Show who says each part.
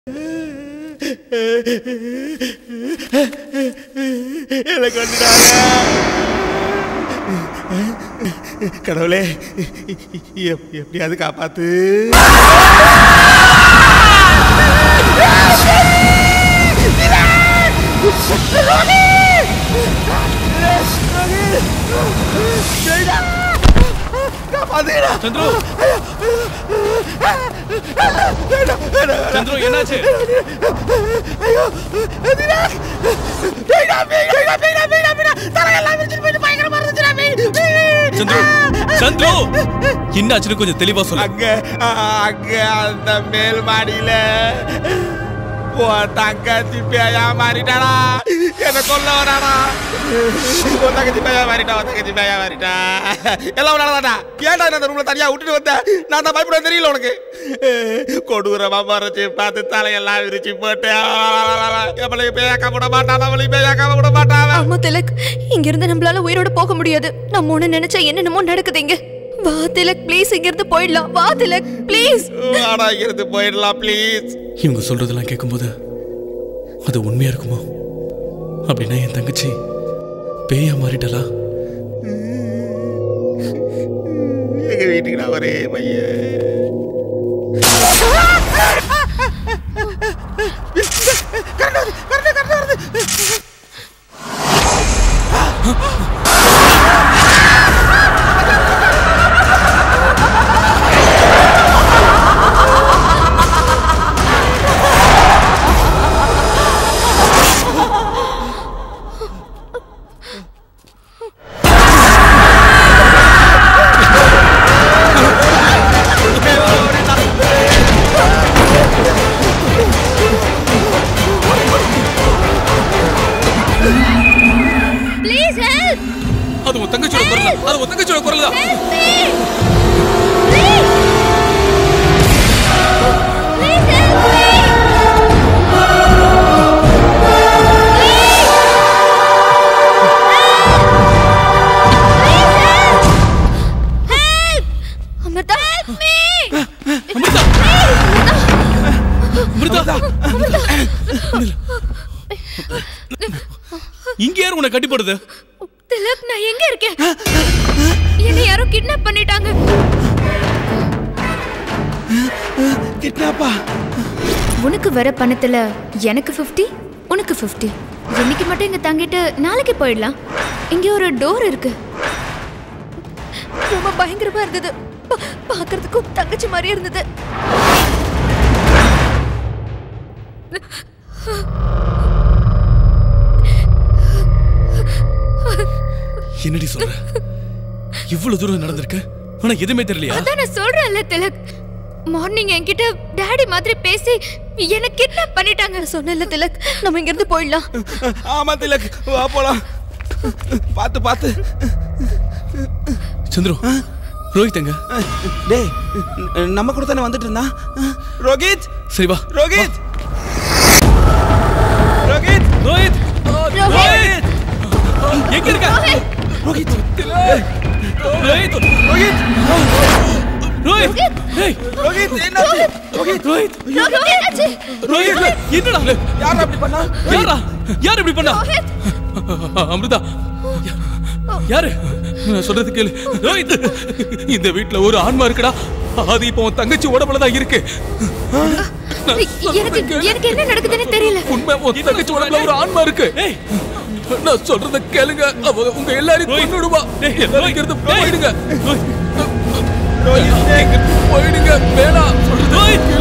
Speaker 1: என்னை கொண்டுட்டாங்க கடவுளே எப்- எப்படியாவது காப்பாத்து
Speaker 2: சந்துரு சந்துரு என்னாச்சு சந்துரு சந்துரு என்னாச்சுன்னு கொஞ்சம் தெளிவா சொல்லு
Speaker 1: அங்க அங்க அந்த மேல் மாடியில உன் தங்கச்சி பேயா மாறிட்டாடா என்ன கொல்ல வராடா உன் தங்கச்சி பேயா மாறிட்டா உன் தங்கச்சி பேயா மாறிட்டா எல்லாம் விளையாடாடா ஏன்டா என்ன அந்த ரூம்ல தனியா விட்டுட்டு வந்த நான் தான் பயப்படுவேன் தெரியல உனக்கு கொடூரமா மறைச்சு பார்த்து தலையெல்லாம் விரிச்சு போட்டு நம்மளுக்கு பேயாக்க விட மாட்டான் நம்மளுக்கு பேயாக்க விட மாட்டான்
Speaker 3: ஆமா திலக் இங்க இருந்து நம்மளால உயிரோட போக முடியாது நம்ம ஒண்ணு நினைச்சா என்னென்னமோ நடக்குது இங்க வா திலக் ப்ளீஸ் இங்க இருந்து போயிடலாம் வா திலக் ப்ளீஸ்
Speaker 1: வாடா இருந்து போயிடலாம் ப்ளீஸ்
Speaker 2: இவங்க சொல்றதெல்லாம் கேட்கும்போது அது உண்மையா இருக்குமோ அப்படின்னா என் தங்கச்சி பேயா மாறிட்டலா
Speaker 1: எங்க வீட்டுக்கு நான் ஒரே பையன்
Speaker 3: ப்ளீஸ் ஹெல்ப்
Speaker 2: அது உன் தங்கச்சியோட குரல் தான். அது உன் தங்கச்சியோட குரல் தான்
Speaker 3: help me please please help me Amrita help me
Speaker 2: Amrita Amrita இங்க யார் உன்னை கட்டிப்படுது
Speaker 3: திலக் நான் எங்க இருக்கேன் என்னை யாரோ கிட்னாப் பண்ணிட்டாங்க
Speaker 1: கிட்னாப்பா
Speaker 3: உனக்கு வர பணத்துல எனக்கு 50 உனக்கு 50 இன்னைக்கு மட்டும் இங்க தங்கிட்டு நாளைக்கு போயிடலாம் இங்க ஒரு டோர் இருக்கு ரொம்ப பயங்கரமா இருந்தது பா- பார்க்கறதுக்கும் தங்கச்சி மாதிரி இருந்தது
Speaker 2: என்னடி சொல்ற இவ்வளவு தூரம் நடந்திருக்கு ஆனா எதுவுமே தெரியலையா
Speaker 3: அதான் நான் சொல்றேன்ல திலக் மார்னிங் என்கிட்ட டாடி மாதிரி பேசி என்ன கிட்னாப் பண்ணிட்டாங்க சொன்னேன்ல திலக் நம்ம இங்க இருந்து போயிடலாம்
Speaker 1: ஆமா திலக் வா போலாம் பார்த்து பார்த்து
Speaker 2: சந்துரு ரோஹித் எங்க
Speaker 1: டேய் நம்ம கூட தானே வந்துட்டு இருந்தா ரோஹித்
Speaker 2: சரி வா
Speaker 1: ரோஹித் ரோஹித்
Speaker 2: ரோஹித்
Speaker 3: ரோஹித்!
Speaker 2: எங்க இருக்க
Speaker 1: ரோஹித்
Speaker 2: ரோஹித்
Speaker 1: ரோஹித்
Speaker 2: ரோஹித் ஏய்
Speaker 1: ரோஹித் என்னாச்சு ரோஹித்
Speaker 2: ரோஹித்
Speaker 3: ரோஹித் என்னாச்சு
Speaker 2: ரோஹித் என்னடா
Speaker 1: யார் அப்படி பண்ணா
Speaker 2: யாரா யார் இப்படி பண்ணா அமிர்தா யா- யாரு நான் சொல்றது கேளு ரோஹித் இந்த வீட்ல ஒரு ஆன்மா இருக்குடா அது இப்போ உன் தங்கச்சி உடம்புல தான் இருக்கு
Speaker 3: எனக்கு எனக்கு என்ன நடக்குதுன்னு தெரியல
Speaker 2: உண்மை உன் தங்கச்சி உடம்புல ஒரு ஆன்மா இருக்கு ஏய் நான் சொல்றத கேளுங்க அவ உங்க எல்லாரையும் கொன்னுடுவா எல்லாரும் இங்க இருந்து போயிடுங்க ரோஹித், இங்க இருந்து போயிடுங்க வேணாம் சொல்றது